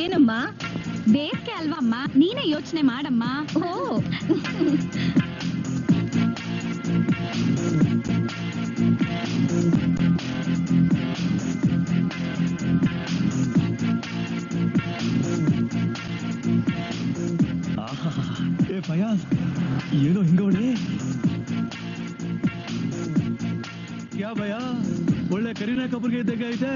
ಏನಮ್ಮ ಬೇಸಿಗೆ ಅಲ್ವಮ್ಮ ನೀನೇ ಯೋಚನೆ ಮಾಡಮ್ಮ ಓ ಆಹಾ, ಏ ಫಯಾಜ್ ಏನೋ ಹಿಂಗವಳೆ ಯಾ ಭಯ ಒಳ್ಳೆ ಕರೀನಾ ಕಪೂರ್ಗೆ ಇದ್ದಾಗ ಐತೆ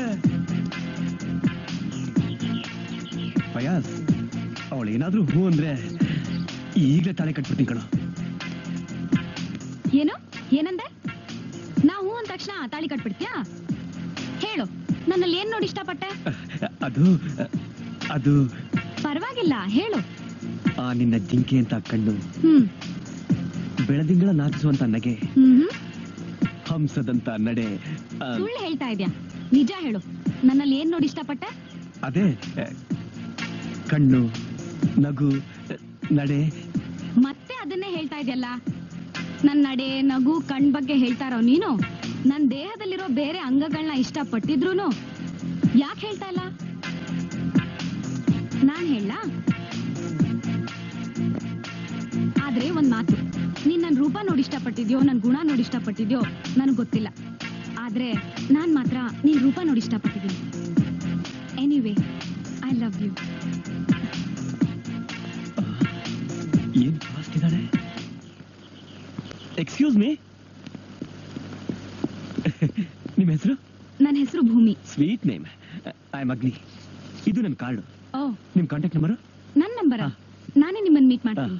ಫಯಾಜ್ ಅವಳು ಏನಾದ್ರೂ ಹೂ ಅಂದ್ರೆ ಈಗಲೇ ತಾಳೆ ಕಟ್ಬಿಡ್ತೀನಿ ಕಣ ಏನು ಏನಂದೆ ನಾವು ಅಂದ ತಕ್ಷಣ ತಾಳಿ ಕಟ್ಬಿಡ್ತೀಯಾ ಹೇಳು ನನ್ನಲ್ಲಿ ಏನ್ ನೋಡಿ ಇಷ್ಟಪಟ್ಟೆ ಅದು ಅದು ಪರವಾಗಿಲ್ಲ ಹೇಳು ಆ ನಿನ್ನ ಜಿಂಕೆ ಅಂತ ಕಣ್ಣು ಹ್ಮ್ ಬೆಳದಿಂಗಳ ನಾಚಿಸುವಂತ ನಗೆ ಹ್ಮ್ ಹಂಸದಂತ ನಡೆ ಆ, ಸುಳ್ಳು ಹೇಳ್ತಾ ಇದ್ಯಾ ನಿಜ ಹೇಳು ನನ್ನಲ್ಲಿ ಏನ್ ನೋಡಿ ಇಷ್ಟಪಟ್ಟೆ ಅದೇ ಆ, ಕಣ್ಣು ನಗು ನಡೆ ಮತ್ತೆ ಅದನ್ನೇ ಹೇಳ್ತಾ ಇದೆಯಲ್ಲ ನನ್ ನಡೆ ನಗು ಕಣ್ ಬಗ್ಗೆ ಹೇಳ್ತಾ ಇರೋ ನೀನು ನನ್ ದೇಹದಲ್ಲಿರೋ ಬೇರೆ ಅಂಗಗಳನ್ನ ಇಷ್ಟಪಟ್ಟಿದ್ರುನು ಯಾಕೆ ಹೇಳ್ತಾ ಇಲ್ಲ ನಾನ್ ಹೇಳ ಆದ್ರೆ ಒಂದ್ ಮಾತು ನೀನ್ ನನ್ ರೂಪ ನೋಡಿ ಇಷ್ಟಪಟ್ಟಿದ್ಯೋ ನನ್ ಗುಣ ನೋಡಿ ಇಷ್ಟಪಟ್ಟಿದ್ಯೋ ನನಗ್ ಗೊತ್ತಿಲ್ಲ ಆದ್ರೆ ನಾನ್ ಮಾತ್ರ ನೀನ್ ರೂಪ ನೋಡಿ ಇಷ್ಟಪಟ್ಟಿದ್ದೀನಿ ಎನಿವೇ ಐ ಲವ್ ಯು ಏನ್ ಫಾಸ್ಟ್ ಇದ್ದಾಳೆ ಎಕ್ಸ್ಕ್ಯೂಸ್ ಮೀ ನಿಮ್ಮ ಹೆಸರು ನನ್ನ ಹೆಸರು ಭೂಮಿ ಸ್ವೀಟ್ ನೇಮ್ ಐ ಆಮ್ ಅಗ್ನಿ ಇದು ನನ್ನ ಕಾರ್ಡು ಓ ನಿಮ್ ಕಾಂಟ್ಯಾಕ್ಟ್ ನಂಬರು ನನ್ ನಂಬರ ಹಾ. ನಾನೇ ನಿಮ್ಮನ್ನ ಮೀಟ್ ಮಾಡ್ತೀನಿ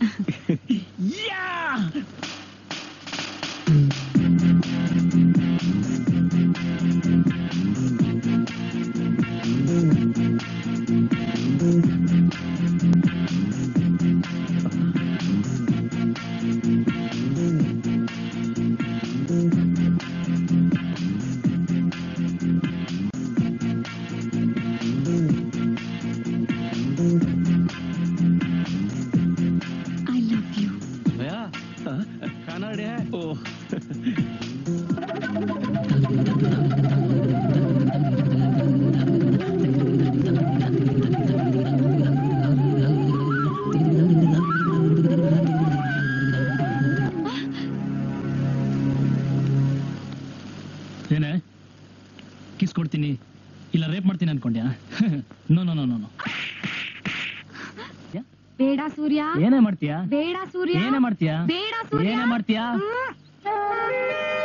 ಐ ಲವ್ ಯು ಭಯ खाना रेडी है ओ ಏನೇ ಕಿಸ್ ಕೊಡ್ತೀನಿ ಇಲ್ಲ ರೇಪ್ ಮಾಡ್ತೀನಿ ಅನ್ಕೊಂಡ್ಯಾ ನೋ ನೋ ನೋ ನೋ ಬೇಡ ಸೂರ್ಯ ಏನೇ ಮಾಡ್ತೀಯಾ ಬೇಡ ಸೂರ್ಯ ಏನೇ ಮಾಡ್ತೀಯಾ ಬೇಡ ಸೂರ್ಯ ಏನೇ ಮಾಡ್ತೀಯಾ ಹ್ಮ್.